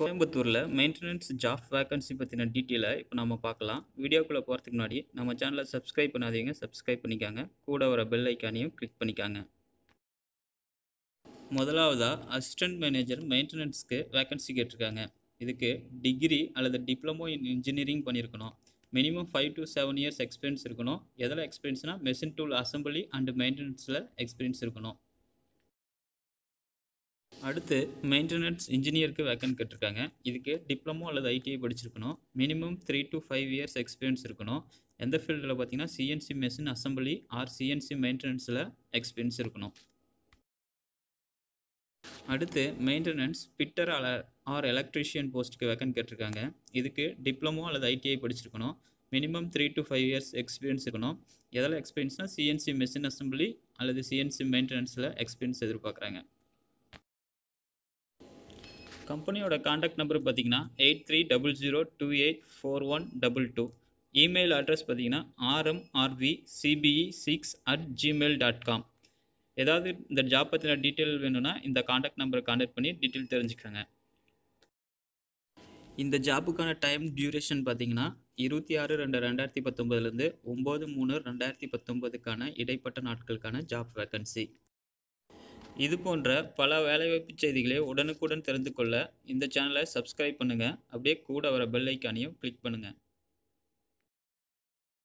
கோயம்புத்தூரில் maintenance job vacancy பற்றின டீட்டெயிலை இப்போ நம்ம பார்க்கலாம் வீடியோக்குள்ளே போகிறதுக்கு முன்னாடி நம்ம சேனலை சப்ஸ்கிரைப் பண்ணாதீங்க சப்ஸ்கிரைப் பண்ணிக்காங்க கூட வர பெல் ஐக்கானையும் கிளிக் பண்ணிக்காங்க முதலாவதாக அசிஸ்டன்ட் மேனேஜர் மெயின்டெனன்ஸ்க்கு வேக்கன்சி கேட்டிருக்காங்க இதுக்கு டிகிரி அல்லது டிப்ளமோ இன் இன்ஜினியரிங் பண்ணியிருக்கணும் minimum five to seven years experience இருக்கணும் எதில் எக்ஸ்பீரியன்ஸ்னால் மெஷின் டூல் அசம்பிளி அண்ட் மெயின்டெனன்ஸில் எக்ஸ்பீரியன்ஸ் இருக்கணும் அடுத்து மெயின்டெனன்ஸ் இன்ஜினியருக்கு வேக்கன்ட் கேட்டிருக்காங்க இதுக்கு டிப்ளமோ அல்லது ஐடிஐ படிச்சிருக்கணும் minimum three to five years experience இருக்கணும் எந்த ஃபீல்டில் பார்த்தீங்கன்னா CNC machine assembly or CNC மெயின்டெனன்ஸில் எக்ஸ்பீரியன்ஸ் இருக்கணும் அடுத்து மெயின்டெனன்ஸ் பிட்டர் அல ஆர் எலக்ட்ரிஷியன் போஸ்ட்டுக்கு வேக்கன்ட் கேட்டிருக்காங்க இதுக்கு டிப்ளமோ அல்லது ஐடிஐ படிச்சிருக்கணும் minimum three to five years experience இருக்கணும் எதில் எக்ஸ்பீரியன்ஸ்னால் சிஎன்சி மெஷின் அசம்பிளி அல்லது சிஎன்சி மெயின்டெனன்ஸில் எக்ஸ்பீரியன்ஸ் எதிர்பார்க்குறாங்க கம்பெனியோட காண்டாக்ட் நம்பர் பார்த்தீங்கன்னா eight three double zero two eight four one double two email address பார்த்தீங்கன்னா ஆர்எம்ஆர்வி C B E six at gmail dot com ஏதாவது இந்த ஜாப் பற்றின டீட்டெயில் வேணும்னா இந்த காண்டாக்ட் நம்பரை காண்டாக்ட் பண்ணி டீட்டெயில் தெரிஞ்சுக்கோங்க இந்த ஜாப்புக்கான டைம் டியூரேஷன் பார்த்தீங்கன்னா இருபத்தி ஆறு ரெண்டு ரெண்டாயிரத்தி பத்தொம்போதுலேருந்து ஒம்பது மூணு ரெண்டாயிரத்தி பத்தொம்போதுக்கான இடைப்பட்ட நாட்களுக்கான ஜாப் வேக்கன்சி இது போன்ற பல வேலைவாய்ப்பு செய்திகளை உடனுக்குடன் தெரிந்து கொள்ள இந்த சேனலை சப்ஸ்கிரைப் பண்ணுங்கள் அப்படியே கூட வர பெல் ஐக்கானையும் கிளிக் பண்ணுங்கள்